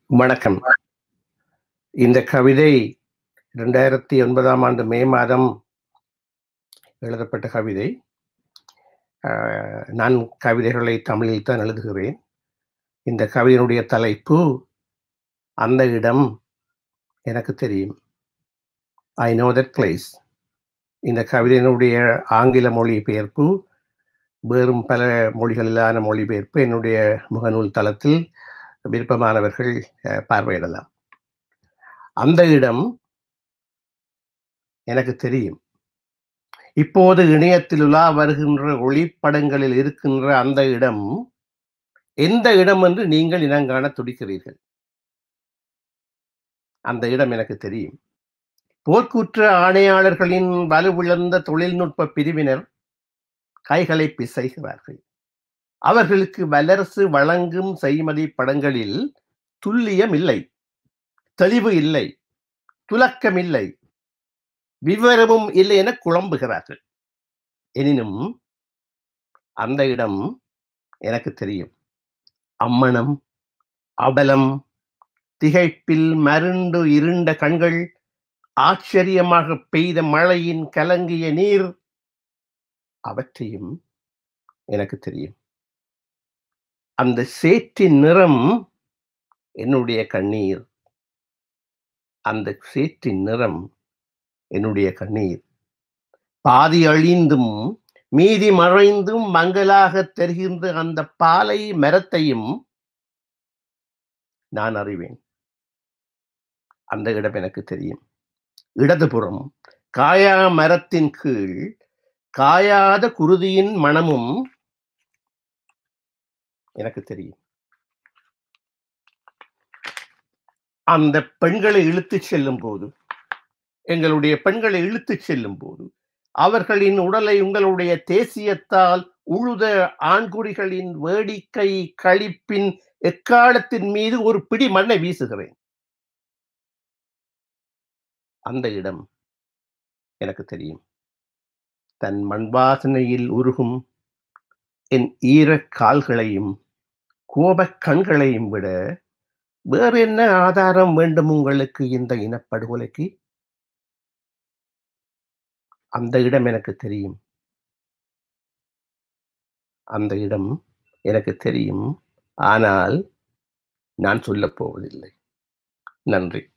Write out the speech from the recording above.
வணக்கம் இந்த கவிதை ரெண்டாயிரத்தி ஒன்பதாம் ஆண்டு மே மாதம் எழுதப்பட்ட கவிதை ஆஹ், நான் கவிதைகளை தமிழில் தான் எழுதுகிறேன் இந்த கவிதையினுடைய தலைப்பு அந்த இடம் எனக்கு தெரியும் ஐ நோ தட் பிளேஸ் இந்த கவிதையினுடைய ஆங்கில மொழிபெயர்ப்பு வேறும் பல மொழிகளிலான மொழிபெயர்ப்பு என்னுடைய முகநூல் தளத்தில் விருப்பமானவர்கள் அஹ், பார்வையிடலாம் அந்த இடம் எனக்கு தெரியும் இப்போது இணையத்தில் உலா வருகின்ற ஒளிப்படங்களில் இருக்கின்ற அந்த இடம் எந்த இடம் என்று நீங்கள் இனங்காண துடிக்கிறீர்கள் அந்த இடம் எனக்கு தெரியும் போர்க்குற்ற ஆணையாளர்களின் வலுவிழந்த தொழில்நுட்ப பிரிவினர் கைகளை பிசைகிறார்கள் அவர்களுக்கு வல்லரசு வழங்கும் செய்மதி படங்களில் துல்லியம் இல்லை தெளிவு இல்லை துலக்கம் இல்லை விவரமும் இல்லை என குழம்புகிறார்கள் எனினும் அந்த இடம் எனக்கு தெரியும் அம்மணம் அபலம் திகைப்பில் மருண்டு இருண்ட கண்கள் ஆச்சரியமாக பெய்த மழையின் கலங்கிய நீர் அவற்றையும் எனக்கு தெரியும் அந்த சேற்றின் நிறம் என்னுடைய கண்ணீர் அந்த சேற்றின் நிறம் என்னுடைய கண்ணீர் பாதி அழிந்தும் மீதி மறைந்தும் மங்கலாக தெரிகின்ற அந்த பாலை மரத்தையும் நான் அறிவேன் அந்த இடம் எனக்கு தெரியும் இடதுபுறம் காயா மரத்தின் கீழ் காயாத குருதியின் மனமும் எனக்கு தெரியும் அந்த பெண்களை இழுத்துச் செல்லும் போது எங்களுடைய பெண்களை இழுத்துச் செல்லும் போது அவர்களின் உடலை உங்களுடைய தேசியத்தால் உழுத ஆண்குறிகளின் வேடிக்கை களிப்பின் எக்காலத்தின் மீது ஒரு பிடி மண்ணை வீசுகிறேன் அந்த இடம் எனக்கு தெரியும் தன் மண்வாசனையில் உருகும் என் ஈர கால்களையும் கோபக் கண்களையும் விட வேறு என்ன ஆதாரம் வேண்டும் உங்களுக்கு இந்த இனப்படுகொலைக்கு அந்த இடம் எனக்கு தெரியும் அந்த இடம் எனக்கு தெரியும் ஆனால் நான் சொல்லப் போவதில்லை நன்றி